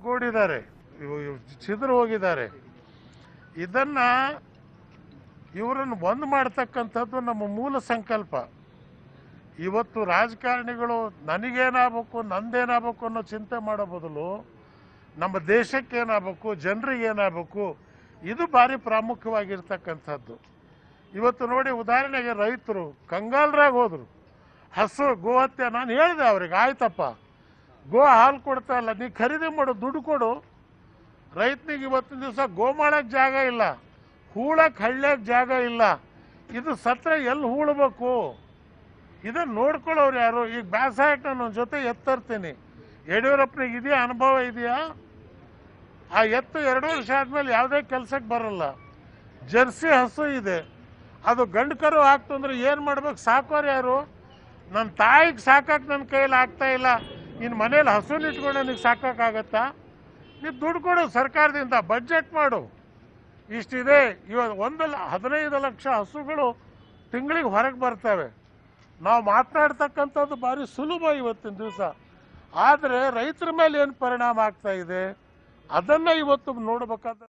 ಗೂಡಿದ್ದಾರೆ ಇವು ಇವು ಚಿದ್ರು ಹೋಗಿದ್ದಾರೆ ಇದನ್ನ ಇವರನ್ನು ಬಂದ್ ಮಾಡ್ತಕ್ಕಂಥದ್ದು ನಮ್ಮ ಮೂಲ ಸಂಕಲ್ಪ ಇವತ್ತು ರಾಜಕಾರಣಿಗಳು ನನಗೇನಾಗಬೇಕು ನಂದೇನಾಗಬೇಕು ಅನ್ನೋ ಚಿಂತೆ ಮಾಡೋ ಬದಲು ನಮ್ಮ ದೇಶಕ್ಕೆ ಏನಾಗಬೇಕು ಜನರಿಗೆ ಏನಾಗಬೇಕು ಇದು ಭಾರಿ ಪ್ರಾಮುಖ್ಯವಾಗಿರ್ತಕ್ಕಂಥದ್ದು ಇವತ್ತು ನೋಡಿ ಉದಾಹರಣೆಗೆ ರೈತರು ಕಂಗಾಲರಾಗಿ ಹೋದ್ರು ಹಸು ಗೋಹತ್ಯೆ ನಾನು ಹೇಳಿದೆ ಅವ್ರಿಗೆ ಆಯ್ತಪ್ಪ ಗೋ ಹಾಲು ಕೊಡ್ತಾ ಇಲ್ಲ ನೀ ಖರೀದಿ ಮಾಡು ದುಡ್ಡು ಕೊಡು ರೈತನಿಗೆ ಇವತ್ತಿನ ದಿವಸ ಗೋ ಮಾಡಕ್ಕೆ ಜಾಗ ಇಲ್ಲ ಹೂಳಕ್ಕೆ ಹಳ್ಳ್ಯಾಗ ಜಾಗ ಇಲ್ಲ ಇದು ಸತ್ರ ಎಲ್ಲಿ ಹೂಳ್ಬೇಕು ಇದನ್ನ ನೋಡ್ಕೊಳ್ಳೋರು ಯಾರು ಈಗ ಬ್ಯಾಸಾಯಕ್ಕೆ ನಾನು ಒಂದ್ ಜೊತೆ ಎತ್ತರ್ತೀನಿ ಯಡಿಯೂರಪ್ಪನಿಗೆ ಇದೆಯಾ ಅನುಭವ ಇದೆಯಾ ಆ ಎತ್ತು ಎರಡು ವರ್ಷ ಆದ್ಮೇಲೆ ಯಾವುದೇ ಕೆಲಸಕ್ಕೆ ಬರಲ್ಲ ಜರ್ಸಿ ಹಸು ಇದೆ ಅದು ಗಂಡು ಕರು ಹಾಕ್ತು ಅಂದ್ರೆ ಏನು ಮಾಡ್ಬೇಕು ಸಾಕೋರು ಯಾರು ನನ್ನ ತಾಯಿಗೆ ಸಾಕಕ್ಕೆ ನನ್ನ ಕೈಯಲ್ಲಿ ಆಗ್ತಾ ಇಲ್ಲ ಇನ್ನು ಮನೇಲಿ ಹಸುನ ಇಟ್ಕೊಂಡು ನನಗೆ ಸಾಕಾಗತ್ತಾ ನೀವು ದುಡ್ಡು ಕೊಡು ಸರ್ಕಾರದಿಂದ ಬಡ್ಜೆಟ್ ಮಾಡು ಇಷ್ಟಿದೆ ಇವಾಗ ಒಂದು ಲ- ಹದಿನೈದು ಲಕ್ಷ ಹಸುಗಳು ತಿಂಗಳಿಗೆ ಹೊರಗೆ ಬರ್ತವೆ ನಾವು ಮಾತನಾಡ್ತಕ್ಕಂಥದ್ದು ಭಾರಿ ಸುಲಭ ಇವತ್ತಿನ ದಿವಸ ಆದರೆ ರೈತರ ಮೇಲೆ ಏನು ಪರಿಣಾಮ ಆಗ್ತಾ ಇದೆ ಅದನ್ನು ಇವತ್ತು ನೋಡ್ಬೇಕಾದ